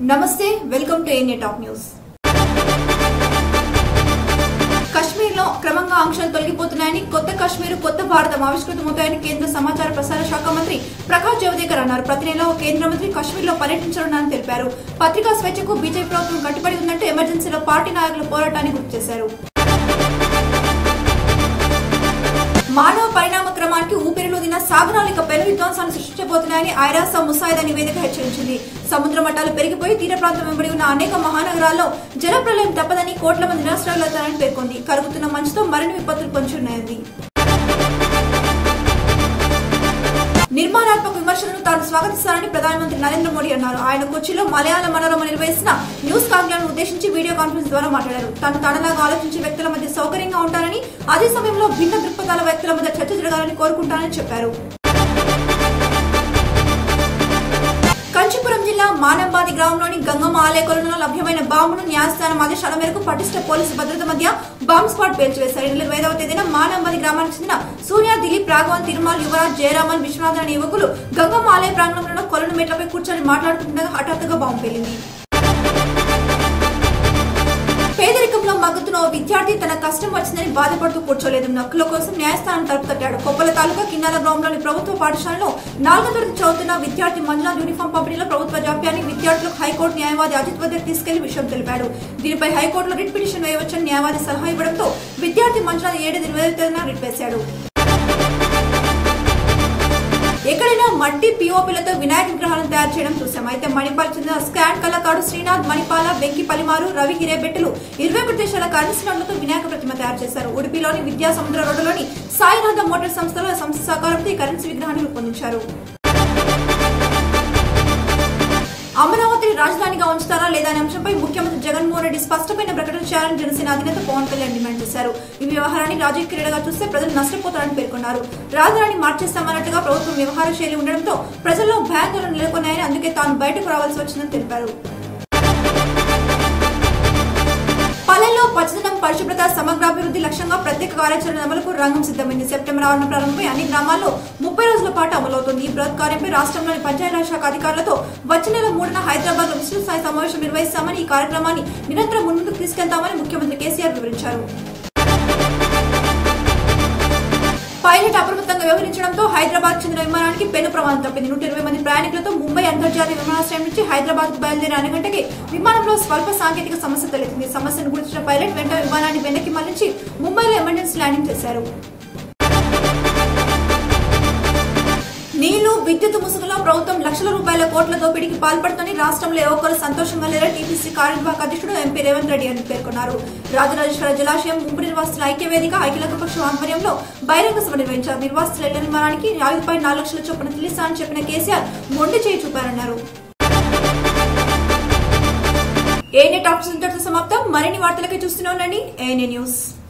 నమస్తే welcome to ANA top news Kashmir లో క్రమంగా ఆంక్షలు తొలగిపోతున్నాయని కొత్త కశ్మీర్ కొత్త భారతం ఆవిష్కృతమవుతాయని కేంద్ర సమాచార ప్రసార శాఖ మంత్రి ప్రకాష్ జవదేకర్ అన్నారు ప్రతి నెల ఓ కేంద్ర మంత్రి కశ్మీర్ లో పర్యటించనున్నారని తెలిపారు పత్రికా స్వేచ్ఛకు బీజేపీ ప్రభుత్వం కట్టుబడి ఉందంటూ ఎమర్జెన్సీలో పార్టీ నాయకుల పోరాటాన్ని గుర్తు చేశారు మానవ పరిణామ క్రమానికి ఊపిరిలూదిన సాగరాలు ఇక పెను విధ్వంసాన్ని సృష్టించబోతున్నాయని ఐరాస ముసాయిదా నివేదిక హెచ్చరించింది సముద్ర మట్టాలు పెరిగిపోయి తీర ప్రాంతం వెంబడి ఉన్న అనేక మహానగరాల్లో జల ప్రళయం తప్పదని కోట్ల మంది నిరాశ్రయాలవుతారని పేర్కొంది కరుగుతున్న మంచుతో మరిన్ని విపత్తులు పొంచి ఉన్నాయంది నిర్మాణాత్మక విమర్శలను తాను స్వాగతిస్తానని ప్రధానమంత్రి నరేంద్ర మోడీ అన్నారు ఆయన కొచ్చిలో మలయాళ మనోరమ నిర్వహిస్తున్న న్యూస్ కాంగ్రెస్ ఉద్దేశించి వీడియో కాన్ఫరెన్స్ ద్వారా మాట్లాడారు తాను తనలాగా ఆలోచించే వ్యక్తుల మధ్య సౌకర్యంగా ఉంటానని అదే సమయంలో భిన్న దృక్పథాల వ్యక్తుల మధ్య చర్చ జరగాలని కోరుకుంటానని చెప్పారు కంచీపురం జిల్లా మానంబాది గ్రామంలోని గంగమ్మ ఆలయ కొలంలో లభ్యమైన బాంబును న్యాయస్థానం ఆదేశాల మేరకు పటిష్ట పోలీసు భద్రత మధ్య బాంబ్ స్పాట్ పేల్చివేశారు ఈ నెల ఐదవ తేదీన మానంబాది గ్రామానికి చెందిన సూర్య దిలీప్ రాఘవన్ తిరుమల్ యువరాజ్ జయరామన్ విశ్వనాథన్ అనే యువకులు గంగమ్మ ఆలయ ప్రాంగణంలో కొలను మెట్లపై కూర్చొని మాట్లాడుతుండగా హఠాత్తుగా బాంబు పేలింది పేదరికంలో మగ్గుతున్న ఓ విద్యార్థి తన కష్టం వచ్చిందని బాధపడుతూ కూర్చోలేదు నక్కుల కోసం న్యాయస్థానం తలుపు తట్టాడు కొప్పల తాలూకా కిన్నాల గ్రామంలోని ప్రభుత్వ పాఠశాలలో నాలుగో తరగతి చదువుతున్న విద్యార్థి మంజునాథ్ యూనిఫామ్ పంపిణీలో ప్రభుత్వ జాప్యాన్ని విద్యార్థులకు హైకోర్టు న్యాయవాది అజిత్ వద్దకు తీసుకెళ్లి విషయం తెలిపాడు దీనిపై హైకోర్టులో రిట్ పిటిషన్ వేయవచ్చని న్యాయవాది సలహా ఇవ్వడంతో విద్యార్థి మంజునాథ్ ఏడాది ఇరవై తేదీన రిట్ వేశాడు ఎక్కడైనా మట్టి పిఓపిలతో వినాయక విగ్రహాలను తయారు చేయడం చూసాం అయితే మణిపాల్ చెందిన స్కాన్ కళాకారుడు శ్రీనాథ్ మణిపాల వెంకి పలిమారు రవి హిరేబెట్టులు ఇరవై ఒకటి దేశాల కరెన్సీ నోట్లతో వినాయక ప్రతిమ తయారు చేశారు ఉడిపిలోని విద్యా సముద్ర రోడ్డులోని సాయినాథ మోటార్ సంస్థలో సంస్థ సహకారంతో ఈ కరెన్సీ విగ్రహాన్ని రూపొందించారు అమరావతిని రాజధానిగా ఉంచుతారా లేదా అనే అంశంపై ముఖ్యమంత్రి జగన్మోహన్ రెడ్డి స్పష్టమైన ప్రకటన చేయాలని జనసేన అధినేత పవన్ కళ్యాణ్ డిమాండ్ చేశారు ఈ వ్యవహారాన్ని రాజకీయ క్రీడగా చూస్తే ప్రజలు నష్టపోతారని పేర్కొన్నారు రాజధాని మార్చేస్తామన్నట్టుగా ప్రభుత్వం వ్యవహార శైలి ఉండడంతో ప్రజల్లో భయాందోళన నెలకొన్నాయని అందుకే తాను బయటకు రావాల్సి వచ్చిందని తెలిపారు పల్లెల్లో పచ్చదనం పరిశుభ్రత సమగ్రాభివృద్ధి లక్ష్యంగా ప్రత్యేక కార్యాచరణ అమలుకు రంగం సిద్ధమైంది సెప్టెంబర్ ఆరున ప్రారంభమై అన్ని గ్రామాల్లో ముప్పై రోజుల పాటు అమలవుతుంది ఈ బృహత్ కార్యంపై రాష్ట్రంలోని పంచాయతీరాజ్ శాఖ అధికారులతో వచ్చే నెల మూడున హైదరాబాద్ లో విస్తృత స్థాయి సమావేశం నిర్వహిస్తామని ఈ కార్యక్రమాన్ని నిరంతరం ముందుకు తీసుకెళ్తామని ముఖ్యమంత్రి కేసీఆర్ వివరించారు పైలట్ అప్రమత్తంగా వ్యవహరించడంతో హైదరాబాద్ చెందిన విమానానికి పెను ప్రమాదం తప్పింది నూట ఇరవై మంది ప్రయాణికులతో ముంబై అంతర్జాతీయ విమానాశ్రయం నుంచి హైదరాబాద్ కు బయలుదేరిన అరగంటకి విమానంలో స్వల్ప సాంకేతిక సమస్య తలెత్తింది సమస్యను గుర్తించిన పైలట్ వెంట విమానాన్ని వెనక్కి మళ్లించి ముంబైలో ఎమర్జెన్సీ ల్యాండింగ్ చేశారు నీళ్లు విద్యుత్ ముసుగులో ప్రభుత్వం లక్షల రూపాయల కోట్ల దోపిడీకి పాల్పడుతోంది రాష్ట్రంలో ఏ ఒక్కరు సంతోషంగా లేరని టీపీసీ కార్యనిర్వాహక అధ్యక్షుడు ఎంపీ రేవంత్ రెడ్డి అని పేర్కొన్నారు రాజరాజేశ్వర జలాశయం ముంపు నిర్వాసితుల ఐక్య వేదిక ఐక్యలక పక్షం ఆధ్వర్యంలో బహిరంగ సభ నిర్వహించారు నిర్వాసితుల ఇళ్ల నిర్మాణానికి నాలుగు పాయింట్ నాలుగు లక్షల చొప్పున తెలుసా అని చెప్పిన కేసీఆర్ మొండి చేయి చూపారన్నారు ఏఎన్ఏ టాప్స్ ఇంతటితో సమాప్తం మరిన్ని వార్తలకి చూస్తూనే ఉండండి ఏఎన్ఏ న్యూస్